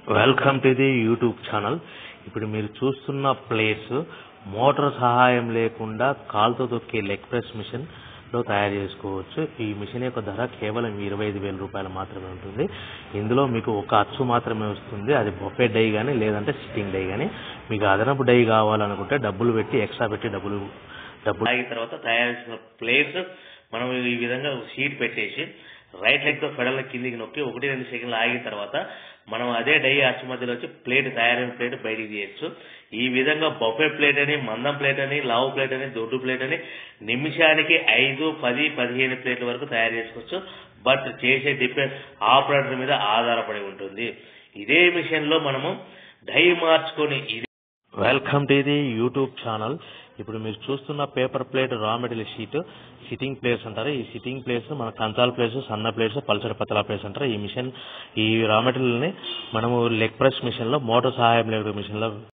welcome to the YouTube channel ఇప్పుడు మీరు చూస్తున్న ప్లేట్స్ మోటార్ సహాయం లేకుండా కాలుతో తొక్కే లెగ్ ప్రెస్ మిషన్ లో తయారు చేసుకోవచ్చు ఈ మిషన్ యొక్క ధర కేవలం ఇరవై ఐదు వేల రూపాయలు మాత్రమే ఉంటుంది ఇందులో మీకు ఒక అచ్చు మాత్రమే వస్తుంది అది బొఫే డై కానీ లేదంటే సిట్టింగ్ డై కానీ మీకు అదనపు డై కావాలనుకుంటే డబ్బులు పెట్టి ఎక్స్ట్రా పెట్టి డబ్బులు డబ్బులు ఆగిన తర్వాత తయారు చేసిన ప్లేట్స్ మనం ఈ విధంగా షీట్ పెట్టేసి రైట్ లెగ్ తో ఫెడల్ కిందికి నొక్కి ఒకటి రెండు సెకండ్లు ఆగిన తర్వాత మనం అదే డై అచ్చు మధ్యలో వచ్చి ప్లేట్ తయారైన ప్లేట్ బయటికి తీయచ్చు ఈ విధంగా బొఫే ప్లేట్ అని మందం ప్లేట్ అని లావు ప్లేట్ అని దొడ్డు ప్లేట్ అని నిమిషానికి ఐదు పది పదిహేను ప్లేట్ల వరకు తయారు చేసుకోవచ్చు బట్ చేసే డిపెండ్ ఆపరేటర్ మీద ఆధారపడి ఉంటుంది ఇదే మిషన్ లో మనము డై మార్చుకొని ఇది welcome to the YouTube channel ఇప్పుడు మీరు చూస్తున్న paper plate raw material sheet sitting plates అంటారు ఈ సిట్టింగ్ ప్లేట్స్ మన కంచాల ప్లేట్స్ సన్న ప్లేట్స్ పల్చడి పతలా ప్లేట్స్ అంటారు ఈ మిషన్ ఈ రా మెటీరియల్ ని మనము లెగ్ ప్రెస్ మిషన్ లో మోటార్ సహాయం లేని మిషన్ లో